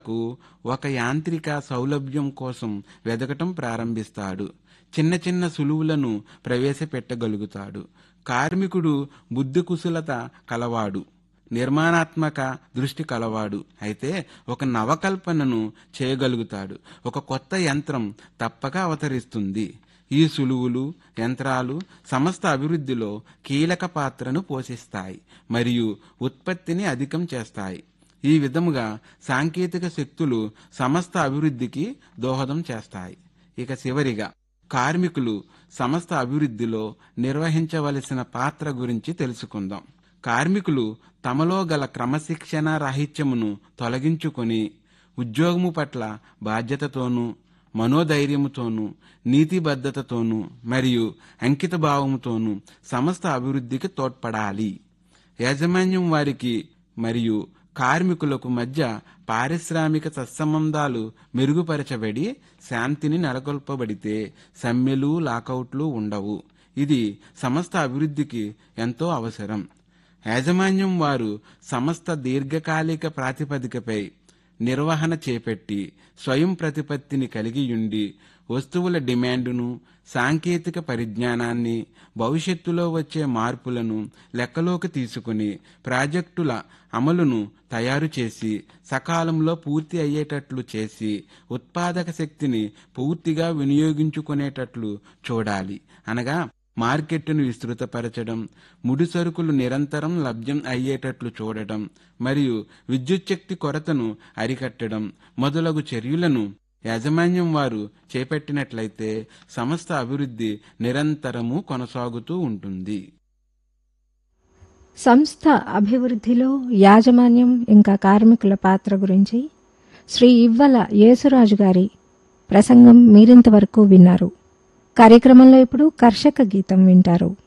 కు ఒక యాంత్రిక సౌలభ్యం కోసం వెదకటం ప్రారంభిస్తాడు చిన్న చిన్న సులువులను ప్రవేశపెట్టగలుగుతాడు కార్మికుడు బుద్ధి కుశలత కలవాడు నిర్మాణాత్మక దృష్టి కలవాడు అయితే ఒక నవకల్పనను చేయగలుగుతాడు ఒక కొత్త యంత్రం తప్పక అవతరిస్తుంది ఈ సులువులు యంత్రాలు సమస్త అభివృద్ధిలో కీలక పాత్రను పోషిస్తాయి మరియు ఉత్పత్తిని అధికం చేస్తాయి ఈ విధముగా సాంకేతిక శక్తులు సమస్త అభివృద్ధికి దోహదం చేస్తాయి ఇక చివరిగా కార్మికులు సమస్త అభివృద్ధిలో నిర్వహించవలసిన పాత్ర గురించి తెలుసుకుందాం కార్మికులు తమలో గల క్రమశిక్షణ రాహిత్యమును తొలగించుకొని ఉద్యోగము పట్ల బాధ్యతతోనూ మనోధైర్యముతోనూ నీతిబద్ధతతోనూ మరియు అంకిత భావముతోనూ సమస్త అభివృద్ధికి తోడ్పడాలి యాజమాన్యం వారికి మరియు కార్మికులకు మధ్య పారిశ్రామిక సత్సంబంధాలు మెరుగుపరచబడి శాంతిని నెలకొల్పబడితే సమ్మెలు లాకౌట్లు ఉండవు ఇది సమస్త అభివృద్ధికి ఎంతో అవసరం యాజమాన్యం వారు సమస్త దీర్ఘకాలిక ప్రాతిపదికపై నిర్వహణ చేపట్టి స్వయం ప్రతిపత్తిని కలిగియుండి వస్తువుల డిమాండును సాంకేతిక పరిజ్ఞానాన్ని భవిష్యత్తులో వచ్చే మార్పులను లెక్కలోకి తీసుకుని ప్రాజెక్టుల అమలును తయారు చేసి సకాలంలో పూర్తి అయ్యేటట్లు చేసి ఉత్పాదక శక్తిని పూర్తిగా వినియోగించుకునేటట్లు చూడాలి అనగా మార్కెట్ను విస్తృతపరచడం ముడి సరుకులు నిరంతరం లభ్యం అయ్యేటట్లు చూడటం మరియు విద్యుచ్ఛక్తి కొరతను అరికట్టడం మొదలగు చర్యలను యాజమాన్యం వారు చేపట్టినట్లయితే సంస్థ అభివృద్ధి నిరంతరము కొనసాగుతూ ఉంటుంది సంస్థ అభివృద్ధిలో యాజమాన్యం ఇంకా కార్మికుల పాత్ర గురించి శ్రీ ఇవ్వల యేసురాజు గారి ప్రసంగం మీరింతవరకు విన్నారు కార్యక్రమంలో ఇప్పుడు కర్షక గీతం వింటారు